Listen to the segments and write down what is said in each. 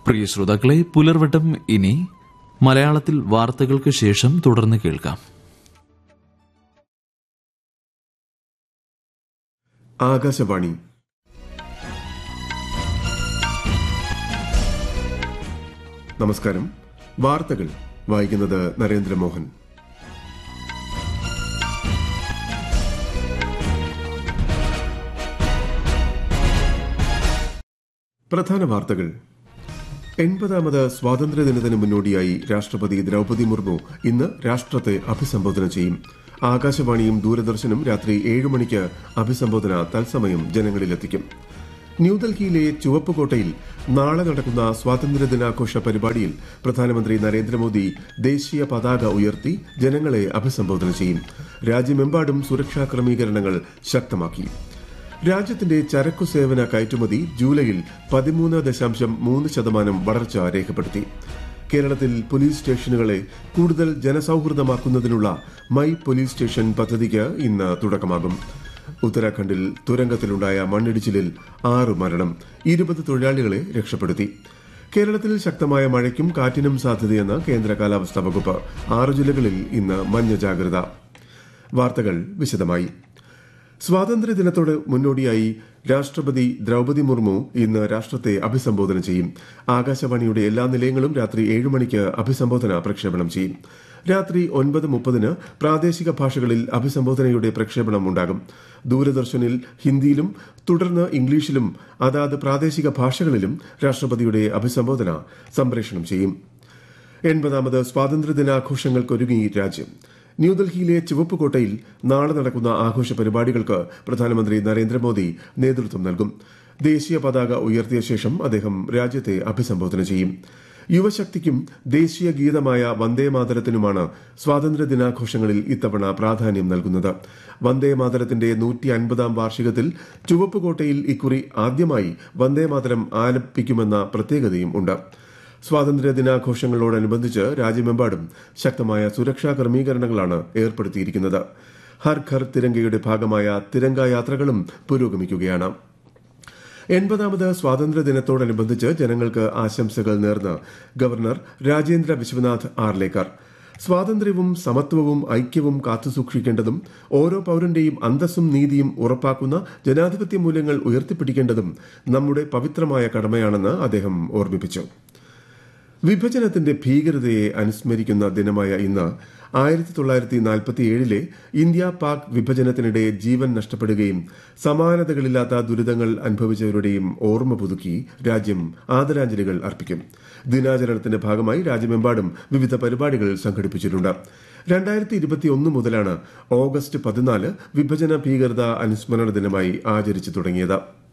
പ്രിയ ശ്രോതാക്കളെ പുലർവട്ടം ഇനി മലയാളത്തിൽ വാർത്തകൾക്ക് ശേഷം തുടർന്ന് കേൾക്കാം ആകാശവാണി നമസ്കാരം വാർത്തകൾ വായിക്കുന്നത് നരേന്ദ്രമോഹൻ പ്രധാന വാർത്തകൾ എൺപതാമത് സ്വാതന്ത്ര്യദിനത്തിന് മുന്നോടിയായി രാഷ്ട്രപതി ദ്രൌപതി മുർമു ഇന്ന് രാഷ്ട്രത്തെ അഭിസംബോധന ചെയ്യും ആകാശവാണിയും ദൂരദർശനും രാത്രി ഏഴ് മണിക്ക് അഭിസംബോധന തത്സമയം ജനങ്ങളിലെത്തിക്കും ന്യൂഡൽഹിയിലെ ചുവപ്പുകോട്ടയിൽ നാളെ നടക്കുന്ന സ്വാതന്ത്ര്യദിനാഘോഷ പരിപാടിയിൽ പ്രധാനമന്ത്രി നരേന്ദ്രമോദി ദേശീയ പതാക ഉയർത്തി ജനങ്ങളെ അഭിസംബോധന ചെയ്യും രാജ്യമെമ്പാടും സുരക്ഷാ ക്രമീകരണങ്ങൾ ശക്തമാക്കി രാജ്യത്തിന്റെ ചരക്കു സേവന കയറ്റുമതി ജൂലൈയിൽ പതിമൂന്ന് ദശാംശം മൂന്ന് ശതമാനം വളർച്ച രേഖപ്പെടുത്തി കേരളത്തിൽ പോലീസ് സ്റ്റേഷനുകളെ കൂടുതൽ ജനസൌഹൃദമാക്കുന്നതിനുള്ള മൈ പോലീസ് സ്റ്റേഷൻ പദ്ധതിക്ക് ഇന്ന് തുടക്കമാകും ഉത്തരാഖണ്ഡിൽ തുരങ്കത്തിലുണ്ടായ മണ്ണിടിച്ചിലിൽ ആറ് മരണം ഇരുപത് തൊഴിലാളികളെ രക്ഷപ്പെടുത്തി കേരളത്തിൽ ശക്തമായ മഴയ്ക്കും കാറ്റിനും സാധ്യതയെന്ന് കേന്ദ്ര കാലാവസ്ഥാ വകുപ്പ് ആറ് ജില്ലകളിൽ ഇന്ന് മഞ്ഞ ജാഗ്രത വാർത്തകൾ വിശദമായി സ്വാതന്ത്ര്യദിനത്തോട് മുന്നോടിയായി രാഷ്ട്രപതി ദ്രൌപതി മുർമു ഇന്ന് രാഷ്ട്രത്തെ അഭിസംബോധന ചെയ്യും ആകാശവാണിയുടെ എല്ലാ നിലയങ്ങളും രാത്രി ഏഴ് മണിക്ക് അഭിസംബോധന പ്രക്ഷേപണം ചെയ്യും രാത്രി ഒൻപത് മുപ്പതിന് പ്രാദേശിക ഭാഷകളിൽ അഭിസംബോധനയുടെ പ്രക്ഷേപണം ഉണ്ടാകും ദൂരദർശനിൽ ഹിന്ദിയിലും തുടർന്ന് ഇംഗ്ലീഷിലും അതാത് പ്രാദേശിക ഭാഷകളിലും രാഷ്ട്രപതിയുടെ അഭിസംബോധന സംപ്രേഷണം ചെയ്യും എൺപതാമത് സ്വാതന്ത്ര്യദിനാഘോഷങ്ങൾക്കൊരുങ്ങി രാജ്യം ന്യൂഡൽഹിയിലെ ചുവപ്പുകോട്ടയിൽ നാളെ നടക്കുന്ന ആഘോഷ പരിപാടികൾക്ക് പ്രധാനമന്ത്രി നരേന്ദ്രമോദി നേതൃത്വം നൽകും ദേശീയ പതാക ഉയർത്തിയ ശേഷം അദ്ദേഹം രാജ്യത്തെ അഭിസംബോധന ചെയ്യും യുവശക്തിക്കും ദേശീയ ഗീതമായ വന്ദേമാതരത്തിനുമാണ് സ്വാതന്ത്ര്യദിനാഘോഷങ്ങളിൽ ഇത്തവണ പ്രാധാന്യം നൽകുന്നത് വന്ദേമാതരത്തിന്റെ നൂറ്റി അൻപതാം വാർഷികത്തിൽ ചുവപ്പുകോട്ടയിൽ ഇക്കുറി ആദ്യമായി വന്ദേമാതരം ആലപിക്കുമെന്ന പ്രത്യേകതയും ഉണ്ട് സ്വാതന്ത്ര്യ ദിനാഘോഷങ്ങളോടനുബന്ധിച്ച് രാജ്യമെമ്പാടും ശക്തമായ സുരക്ഷാ ക്രമീകരണങ്ങളാണ് ഏർപ്പെടുത്തിയിരിക്കുന്നത് ഹർ ഘർ തിരങ്കയുടെ ഭാഗമായ തിരങ്ക യാത്രകളും പുരോഗമിക്കുകയാണ് എൺപതാമത് സ്വാതന്ത്ര്യദിനത്തോടനുബന്ധിച്ച് ജനങ്ങൾക്ക് ആശംസകൾ നേർന്ന് ഗവർണർ രാജേന്ദ്ര വിശ്വനാഥ് ആർലേക്കർ സ്വാതന്ത്ര്യവും സമത്വവും ഐക്യവും കാത്തുസൂക്ഷിക്കേണ്ടതും ഓരോ പൌരന്റെയും അന്തസ്സും നീതിയും ഉറപ്പാക്കുന്ന ജനാധിപത്യ മൂല്യങ്ങൾ ഉയർത്തിപ്പിടിക്കേണ്ടതും നമ്മുടെ പവിത്രമായ കടമയാണെന്ന് അദ്ദേഹം ഓർമ്മിപ്പിച്ചു വിഭജനത്തിന്റെ ഭീകരതയെ അനുസ്മരിക്കുന്ന ദിനമായ ഇന്ന് ആയിരത്തി തൊള്ളായിരത്തി നാൽപ്പത്തിയേഴിലെ ഇന്ത്യ പാക് വിഭജനത്തിനിടെ ജീവൻ നഷ്ടപ്പെടുകയും സമാനതകളില്ലാത്ത ദുരിതങ്ങൾ അനുഭവിച്ചവരുടെയും ഓർമ്മ പുതുക്കി രാജ്യം ആദരാഞ്ജലികൾ അർപ്പിക്കും ദിനാചരണത്തിന്റെ ഭാഗമായി രാജ്യമെമ്പാടും വിവിധ പരിപാടികൾ സംഘടിപ്പിച്ചിട്ടുണ്ട് രണ്ടായിരത്തി ഇരുപത്തിയൊന്ന് മുതലാണ് ഓഗസ്റ്റ് പതിനാല് വിഭജന ഭീകരത അനുസ്മരണ ദിനമായി ആചരിച്ചു തുടങ്ങിയത്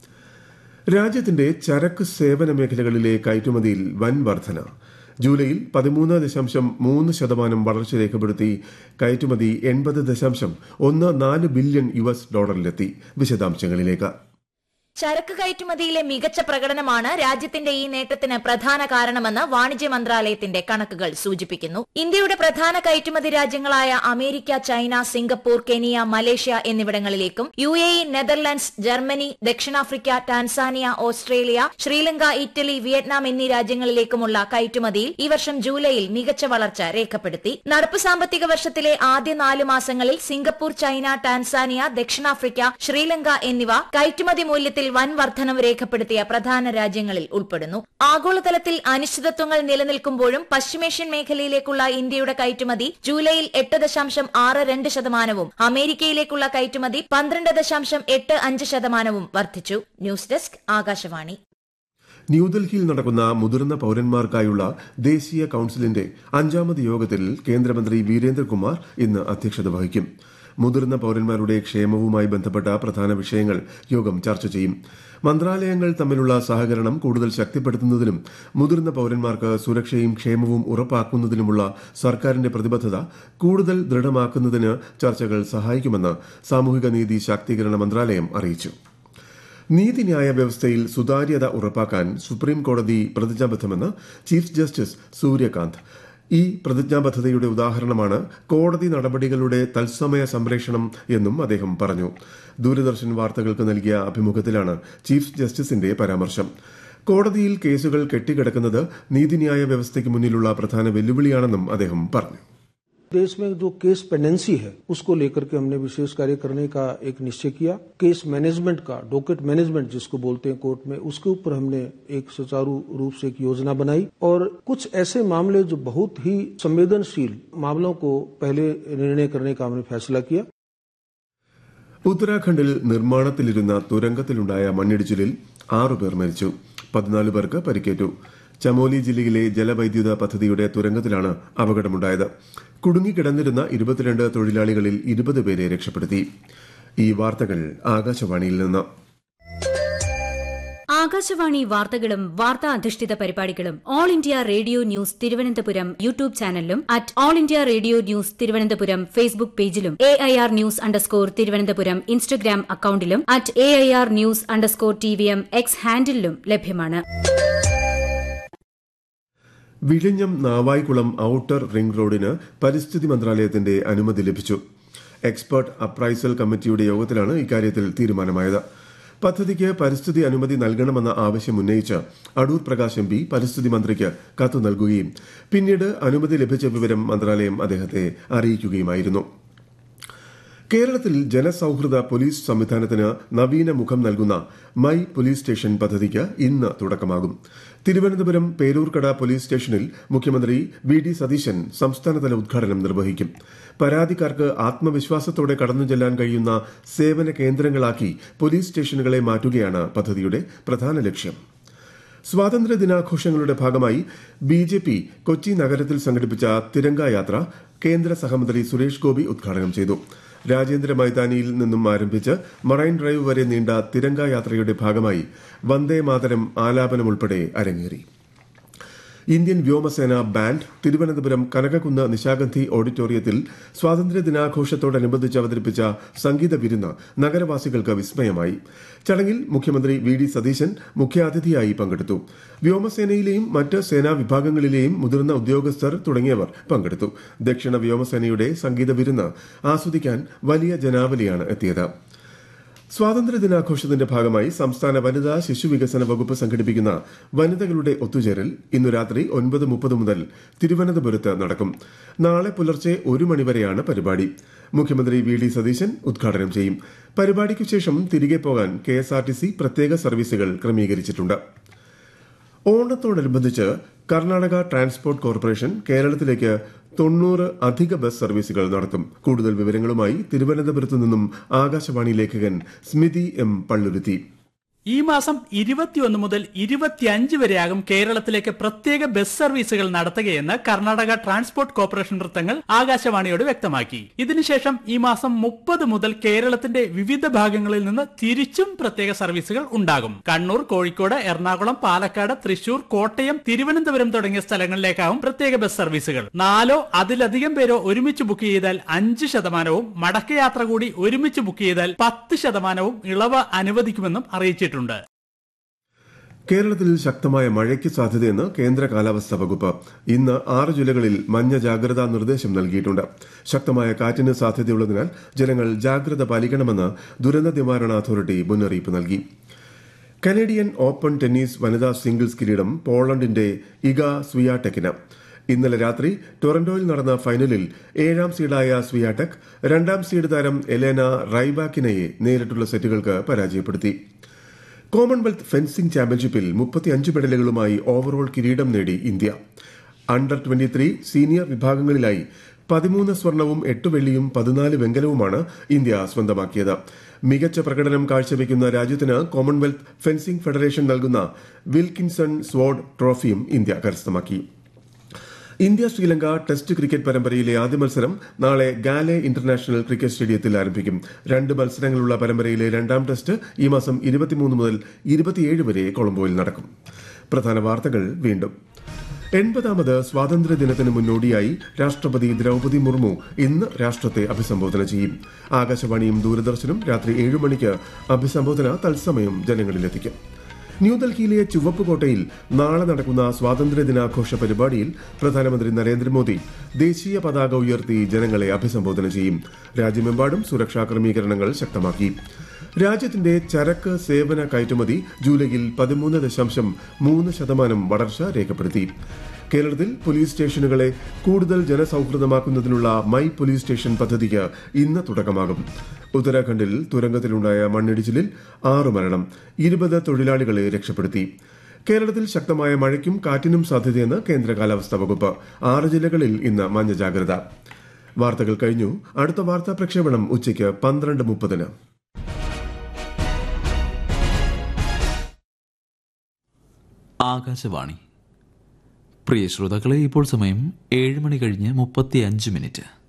രാജ്യത്തിന്റെ ചരക്ക് സേവന മേഖലകളിലെ കയറ്റുമതിയിൽ വൻ വർധന ജൂലൈയിൽ പതിമൂന്ന് ദശാംശം മൂന്ന് ശതമാനം വളർച്ച രേഖപ്പെടുത്തി കയറ്റുമതി എൺപത് ദശാംശം ഒന്ന് നാല് ബില്യൺ യു എസ് ഡോളറിലെത്തി വിശദാംശങ്ങളിലേക്ക് ചരക്ക് കയറ്റുമതിയിലെ മികച്ച പ്രകടനമാണ് രാജ്യത്തിന്റെ ഈ നേട്ടത്തിന് പ്രധാന കാരണമെന്ന് വാണിജ്യ മന്ത്രാലയത്തിന്റെ കണക്കുകൾ സൂചിപ്പിക്കുന്നു ഇന്ത്യയുടെ പ്രധാന കയറ്റുമതി രാജ്യങ്ങളായ America China Singapore Kenya Malaysia എന്നിവിടങ്ങളിലേക്കും U A E Netherlands Germany ദക്ഷിണാഫ്രിക്ക Tanzania Australia Sri Lanka Italy Vietnam എന്നീ രാജ്യങ്ങളിലേക്കുമുള്ള കയറ്റുമതിയിൽ ഈ വർഷം ജൂലൈയിൽ മികച്ച വളർച്ച രേഖപ്പെടുത്തി നടപ്പ് സാമ്പത്തിക വർഷത്തിലെ ആദ്യ നാല് മാസങ്ങളിൽ സിംഗപ്പൂർ ചൈന ടാൻസാനിയ ദക്ഷിണാഫ്രിക്ക ശ്രീലങ്ക എന്നിവ കയറ്റുമതി മൂല്യത്തിൽ വൻ വർധനവ് രേഖപ്പെടുത്തിയ പ്രധാന രാജ്യങ്ങളിൽ ഉൾപ്പെടുന്നു ആഗോളതലത്തിൽ അനിശ്ചിതത്വങ്ങൾ നിലനിൽക്കുമ്പോഴും പശ്ചിമേഷ്യൻ മേഖലയിലേക്കുള്ള ഇന്ത്യയുടെ കയറ്റുമതി ജൂലൈയിൽ എട്ട് ദശാംശം ആറ് രണ്ട് ശതമാനവും അമേരിക്കയിലേക്കുള്ള കയറ്റുമതി പന്ത്രണ്ട് ദശാംശം എട്ട് അഞ്ച് ശതമാനവും വർദ്ധിച്ചു ന്യൂസ് ഡെസ്ക് ആകാശവാണി ന്യൂഡൽഹിയിൽ നടക്കുന്ന മുതിർന്ന പൌരന്മാർക്കായുള്ള ദേശീയ കൌൺസിലിന്റെ അഞ്ചാമത് യോഗത്തിൽ കേന്ദ്രമന്ത്രി വീരേന്ദ്രകുമാർ ഇന്ന് അധ്യക്ഷത വഹിക്കും മുതിർന്ന പൌരന്മാരുടെ ക്ഷേമവുമായി ബന്ധപ്പെട്ട പ്രധാന വിഷയങ്ങൾ യോഗം ചർച്ച ചെയ്യും മന്ത്രാലയങ്ങൾ തമ്മിലുള്ള സഹകരണം കൂടുതൽ ശക്തിപ്പെടുത്തുന്നതിനും മുതിർന്ന പൌരന്മാർക്ക് സുരക്ഷയും ക്ഷേമവും ഉറപ്പാക്കുന്നതിനുമുള്ള സർക്കാരിന്റെ പ്രതിബദ്ധത കൂടുതൽ ദൃഢമാക്കുന്നതിന് ചർച്ചകൾ സഹായിക്കുമെന്ന് സാമൂഹിക നീതി ശാക്തീകരണ മന്ത്രാലയം അറിയിച്ചു നീതിന്യായ വ്യവസ്ഥയിൽ സുതാര്യത ഉറപ്പാക്കാൻ സുപ്രീം കോടതി പ്രതിജ്ഞാബദ്ധമെന്ന് ചീഫ് ജസ്റ്റിസ് സൂര്യകാന്ത് ഈ പ്രതിജ്ഞാബദ്ധതയുടെ ഉദാഹരണമാണ് കോടതി നടപടികളുടെ തത്സമയ സംപ്രേഷണം എന്നും അദ്ദേഹം പറഞ്ഞു ദൂരദർശൻ വാർത്തകൾക്ക് നൽകിയ അഭിമുഖത്തിലാണ് ചീഫ് ജസ്റ്റിസിന്റെ പരാമർശം കോടതിയിൽ കേസുകൾ കെട്ടിക്കിടക്കുന്നത് നീതിന്യായ വ്യവസ്ഥയ്ക്ക് മുന്നിലുള്ള പ്രധാന വെല്ലുവിളിയാണെന്നും അദ്ദേഹം പറഞ്ഞു देश में जो केस पेंडेंसी है उसको लेकर के हमने विशेष कार्य करने का एक निश्चय किया केस मैनेजमेंट का डॉकेट मैनेजमेंट जिसको बोलते हैं कोर्ट में उसके ऊपर हमने एक सुचारू रूप से एक योजना बनाई और कुछ ऐसे मामले जो बहुत ही संवेदनशील मामलों को पहले निर्णय करने का हमने फैसला किया ഉത്തരാഖണ്ഡിൽ നിർമ്മാണത്തിലിരുന്ന തുരങ്കത്തിലുണ്ടായ മണ്ണിടിച്ചിലിൽ ആറുപേർ മരിച്ചു പതിനാല് പേർക്ക് പരിക്കേറ്റു ചമോലി ജില്ലയിലെ ജലവൈദ്യുത പദ്ധതിയുടെ തുരങ്കത്തിലാണ് അപകടമുണ്ടായത് കുടുങ്ങിക്കിടന്നിരുന്ന ഇരുപത്തിരണ്ട് തൊഴിലാളികളിൽ ഇരുപത് പേരെ രക്ഷപ്പെടുത്തി ഈ വാർത്തകൾ ആകാശവാണിയിൽ നിന്ന് ആകാശവാണി വാർത്തകളും വാർത്താ അധിഷ്ഠിത പരിപാടികളും all India radio news Thiruvananthapuram YouTube ചാനലിലും at all India radio news Thiruvananthapuram Facebook പേജിലും A I R news underscore Thiruvananthapuram Instagram അക്കൌണ്ടിലും at A I R news underscore T V M X ഹാൻഡിലും ലഭ്യമാണ് വിഴിഞ്ഞം നാവായിക്കുളം ഔട്ടർ റിംഗ് റോഡിന് പരിസ്ഥിതി മന്ത്രാലയത്തിന്റെ അനുമതി ലഭിച്ചു എക്സ്പേർട്ട് അപ്രൈസൽ കമ്മിറ്റിയുടെ യോഗത്തിലാണ് ഇക്കാര്യത്തിൽ തീരുമാനമായത് പദ്ധതിക്ക് പരിസ്ഥിതി അനുമതി നൽകണമെന്ന ആവശ്യം ഉന്നയിച്ച് അടൂർ പ്രകാശ് എം പി പരിസ്ഥിതി മന്ത്രിക്ക് കത്ത് നൽകുകയും പിന്നീട് അനുമതി ലഭിച്ച വിവരം മന്ത്രാലയം അദ്ദേഹത്തെ അറിയിക്കുകയുമായിരുന്നു കേരളത്തിൽ ജനസൌഹൃദ പോലീസ് സംവിധാനത്തിന് നവീന മുഖം നൽകുന്ന മൈ പോലീസ് സ്റ്റേഷൻ പദ്ധതിക്ക് ഇന്ന് തുടക്കമാകും തിരുവനന്തപുരം പേരൂർക്കട പോലീസ് സ്റ്റേഷനിൽ മുഖ്യമന്ത്രി വി ഡി സതീശൻ സംസ്ഥാനതല ഉദ്ഘാടനം നിർവഹിക്കും പരാതിക്കാർക്ക് ആത്മവിശ്വാസത്തോടെ കടന്നു ചെല്ലാൻ കഴിയുന്ന സേവന കേന്ദ്രങ്ങളാക്കി പോലീസ് സ്റ്റേഷനുകളെ മാറ്റുകയാണ് പദ്ധതിയുടെ പ്രധാന ലക്ഷ്യം സ്വാതന്ത്ര്യ ദിനാഘോഷങ്ങളുടെ ഭാഗമായി ബി ജെ പി കൊച്ചി നഗരത്തിൽ സംഘടിപ്പിച്ച തിരങ്ക യാത്ര കേന്ദ്ര സഹമന്ത്രി സുരേഷ് ഗോപി ഉദ്ഘാടനം ചെയ്തു രാജേന്ദ്ര മൈതാനിയിൽ നിന്നും ആരംഭിച്ച് മറൈൻ ഡ്രൈവ് വരെ നീണ്ട തിരങ്ക യാത്രയുടെ ഭാഗമായി വന്ദേ മാതരം ആലാപനം ഉൾപ്പെടെ അരങ്ങേറി ഇന്ത്യൻ വ്യോമസേന ബാൻഡ് തിരുവനന്തപുരം കനകക്കുന്ന് നിശാഗന്ധി ഓഡിറ്റോറിയത്തിൽ സ്വാതന്ത്ര്യ ദിനാഘോഷത്തോടനുബന്ധിച്ച് അവതരിപ്പിച്ച സംഗീത വിരുന്ന് നഗരവാസികൾക്ക് വിസ്മയമായി ചടങ്ങിൽ മുഖ്യമന്ത്രി വി ഡി സതീശൻ മുഖ്യാതിഥിയായി പങ്കെടുത്തു വ്യോമസേനയിലെയും മറ്റ് സേനാ വിഭാഗങ്ങളിലെയും മുതിർന്ന ഉദ്യോഗസ്ഥർ തുടങ്ങിയവർ പങ്കെടുത്തു ദക്ഷിണ വ്യോമസേനയുടെ സംഗീത വിരുന്ന് ആസ്വദിക്കാൻ വലിയ ജനാവലിയാണ് എത്തിയത് സ്വാതന്ത്ര്യ ദിനാഘോഷത്തിന്റെ ഭാഗമായി സംസ്ഥാന വനിതാ ശിശു വികസന വകുപ്പ് സംഘടിപ്പിക്കുന്ന വനിതകളുടെ ഒത്തുചേരൽ ഇന്നു രാത്രി ഒൻപത് മുപ്പത് മുതൽ തിരുവനന്തപുരത്ത് നടക്കും നാളെ പുലർച്ചെ ഒരു മണിവരെയാണ് പരിപാടി മുഖ്യമന്ത്രി വി ഡി സതീശൻ ഉദ്ഘാടനം ചെയ്യും പരിപാടിക്കു ശേഷം തിരികെ പോകാൻ കെഎസ്ആർടിസി പ്രത്യേക സർവീസുകൾ ക്രമീകരിച്ചിട്ടുണ്ട് ഓണത്തോടനുബന്ധിച്ച് കർണാടക ട്രാൻസ്പോർട്ട് കോർപ്പറേഷൻ കേരളത്തിലേക്ക് തൊണ്ണൂറ് അധിക ബസ് സർവീസുകൾ നടത്തും കൂടുതൽ വിവരങ്ങളുമായി തിരുവനന്തപുരത്ത് നിന്നും ആകാശവാണി ലേഖകൻ സ്മിതി എം പള്ളുരുത്തി ഈ മാസം ഇരുപത്തിയൊന്ന് മുതൽ ഇരുപത്തിയഞ്ച് വരെയാകും കേരളത്തിലേക്ക് പ്രത്യേക ബസ് സർവീസുകൾ നടത്തുകയെന്ന് കർണാടക ട്രാൻസ്പോർട്ട് കോർപ്പറേഷൻ വൃത്തങ്ങൾ ആകാശവാണിയോട് വ്യക്തമാക്കി ഇതിനുശേഷം ഈ മാസം മുപ്പത് മുതൽ കേരളത്തിന്റെ വിവിധ ഭാഗങ്ങളിൽ നിന്ന് തിരിച്ചും പ്രത്യേക സർവീസുകൾ ഉണ്ടാകും കണ്ണൂർ കോഴിക്കോട് എറണാകുളം പാലക്കാട് തൃശൂർ കോട്ടയം തിരുവനന്തപുരം തുടങ്ങിയ സ്ഥലങ്ങളിലേക്കാവും പ്രത്യേക ബസ് സർവീസുകൾ നാലോ അതിലധികം പേരോ ഒരുമിച്ച് ബുക്ക് ചെയ്താൽ അഞ്ച് ശതമാനവും മടക്കയാത്ര കൂടി ഒരുമിച്ച് ബുക്ക് ചെയ്താൽ പത്ത് ശതമാനവും ഇളവ് അനുവദിക്കുമെന്നും അറിയിച്ചിട്ടുണ്ട് കേരളത്തിൽ ശക്തമായ മഴയ്ക്ക് സാധ്യതയെന്ന് കേന്ദ്ര കാലാവസ്ഥാ വകുപ്പ് ഇന്ന് ആറ് ജില്ലകളിൽ മഞ്ഞ ജാഗ്രതാ നിർദ്ദേശം നൽകിയിട്ടുണ്ട് ശക്തമായ കാറ്റിന് സാധ്യതയുള്ളതിനാൽ ജനങ്ങൾ ജാഗ്രത പാലിക്കണമെന്ന് ദുരന്ത നിവാരണ അതോറിറ്റി മുന്നറിയിപ്പ് നൽകി കനേഡിയൻ ഓപ്പൺ ടെന്നീസ് വനിതാ സിംഗിൾസ് കിരീടം പോളണ്ടിന്റെ ഇഗ സ്വിയാടെക്കിന് ഇന്നലെ രാത്രി ടൊറന്റോയിൽ നടന്ന ഫൈനലിൽ ഏഴാം സീഡായ സ്വിയാടെക് രണ്ടാം സീഡ് താരം എലേന റൈബാക്കിനയെ നേരിട്ടുള്ള സെറ്റുകൾക്ക് പരാജയപ്പെടുത്തി കോമൺവെൽത്ത് ഫെൻസിംഗ് ചാമ്പ്യൻഷിപ്പിൽ മുപ്പത്തിയഞ്ച് മെഡലുകളുമായി ഓവറോൾ കിരീടം നേടി India under twenty three senior വിഭാഗങ്ങളിലായി പതിമൂന്ന് സ്വർണവും എട്ട് വെള്ളിയും പതിനാല് വെങ്കലവുമാണ് ഇന്ത്യ സ്വന്തമാക്കിയത് മികച്ച പ്രകടനം കാഴ്ചവെക്കുന്ന രാജ്യത്തിന് കോമൺവെൽത്ത് ഫെൻസിംഗ് ഫെഡറേഷൻ നൽകുന്ന വിൽക്കിൻസൺ സ്വാഡ് ട്രോഫിയും ഇന്ത്യ കരസ്ഥമാക്കി ഇന്ത്യ ശ്രീലങ്ക ടെസ്റ്റ് ക്രിക്കറ്റ് പരമ്പരയിലെ ആദ്യ മത്സരം നാളെ ഗാലെ ഇന്റർനാഷണൽ ക്രിക്കറ്റ് സ്റ്റേഡിയത്തിൽ ആരംഭിക്കും രണ്ട് മത്സരങ്ങളുള്ള പരമ്പരയിലെ രണ്ടാം ടെസ്റ്റ് ഈ മാസം ഇരുപത്തിമൂന്ന് മുതൽ ഇരുപത്തിയേഴ് വരെ കൊളംബോയിൽ നടക്കും പ്രധാന വാർത്തകൾ വീണ്ടും എൺപതാമത് സ്വാതന്ത്ര്യദിനത്തിന് മുന്നോടിയായി രാഷ്ട്രപതി ദ്രൌപതി മുർമു ഇന്ന് രാഷ്ട്രത്തെ അഭിസംബോധന ചെയ്യും ആകാശവാണിയും ദൂരദർശനും രാത്രി ഏഴ് മണിക്ക് അഭിസംബോധന തത്സമയം ജനങ്ങളിലെത്തിക്കും ന്യൂഡൽഹിയിലെ ചുവപ്പ് കോട്ടയിൽ നാളെ നടക്കുന്ന സ്വാതന്ത്ര്യ ദിനാഘോഷ പരിപാടിയിൽ പ്രധാനമന്ത്രി നരേന്ദ്രമോദി ദേശീയ പതാക ഉയർത്തി ജനങ്ങളെ അഭിസംബോധന ചെയ്യും രാജ്യമെമ്പാടും സുരക്ഷാ ക്രമീകരണങ്ങൾ ശക്തമാക്കി രാജ്യത്തിന്റെ ചരക്ക് സേവന കയറ്റുമതി ജൂലൈയിൽ പതിമൂന്ന് ദശാംശം മൂന്ന് ശതമാനം വളർച്ച രേഖപ്പെടുത്തി കേരളത്തിൽ പോലീസ് സ്റ്റേഷനുകളെ കൂടുതൽ ജനസൌഹൃദമാക്കുന്നതിനുള്ള മൈ പോലീസ് സ്റ്റേഷൻ പദ്ധതിക്ക് ഇന്ന് തുടക്കമാകും ഉത്തരാഖണ്ഡിൽ തുരങ്കത്തിലുണ്ടായ മണ്ണിടിച്ചിലിൽ ആറ് മരണം ഇരുപത് തൊഴിലാളികളെ രക്ഷപ്പെടുത്തി കേരളത്തിൽ ശക്തമായ മഴയ്ക്കും കാറ്റിനും സാധ്യതയെന്ന് കേന്ദ്ര കാലാവസ്ഥാ വകുപ്പ് ആറ് ജില്ലകളിൽ ഇന്ന് മഞ്ഞ ജാഗ്രത വാർത്തകൾ കഴിഞ്ഞു അടുത്ത വാർത്താ പ്രക്ഷേപണം ഉച്ചയ്ക്ക് പന്ത്രണ്ട് മുപ്പതിന് ആകാശവാണി പ്രിയ ശ്രോതാക്കളെ ഇപ്പോൾ സമയം ഏഴ് മണി കഴിഞ്ഞ് മുപ്പത്തി അഞ്ച് മിനിറ്റ്